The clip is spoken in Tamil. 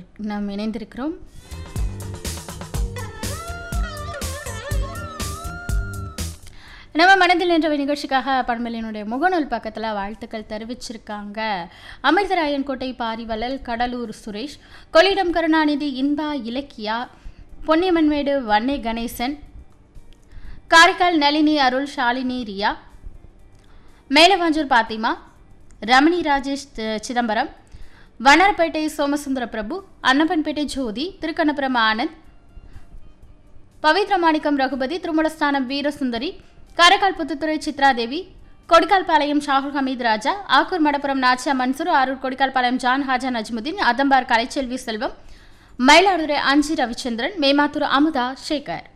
நாம் இணைந்திருக்கிறோம் நம்ம மனதில் நின்றவை நிகழ்ச்சிக்காக பண்பலினுடைய முகநூல் பக்கத்தில் வாழ்த்துக்கள் தெரிவிச்சிருக்காங்க அமிர்தராயன் கோட்டை பாரிவளல் கடலூர் சுரேஷ் கொள்ளிடம் கருணாநிதி இன்பா இலக்கியா பொன்னியம்மன்மேடு வன்னை கணேசன் காரைக்கால் நளினி அருள் ஷாலினி ரியா மேலவாஞ்சூர் பாத்திமா ரமணி ராஜேஷ் தி- சிதம்பரம் வண்ணாரப்பேட்டை சோமசுந்தர பிரபு அன்னப்பன்பேட்டை ஜோதி திருக்கண்ணபுரம் ஆனந்த் பவித்ர மாணிக்கம் ரகுபதி திருமலஸ்தானம் வீரசுந்தரி காரைக்கால் புத்துத்துறை சித்ராதேவி கொடிக்கால்பாளையம் ஷாகுல் ஹமீத் ராஜா ஆக்கூர் மடப்புரம் நாச்சியா மன்சூர் ஆரூர் கொடிக்கால்பாளையம் ஜான் ஹாஜா நஜ்முதீன் அதம்பார் கலைச்செல்வி செல்வம் மயிலாடுதுறை அஞ்சி ரவிச்சந்திரன் மேமாத்தூர் அமுதா சேகர்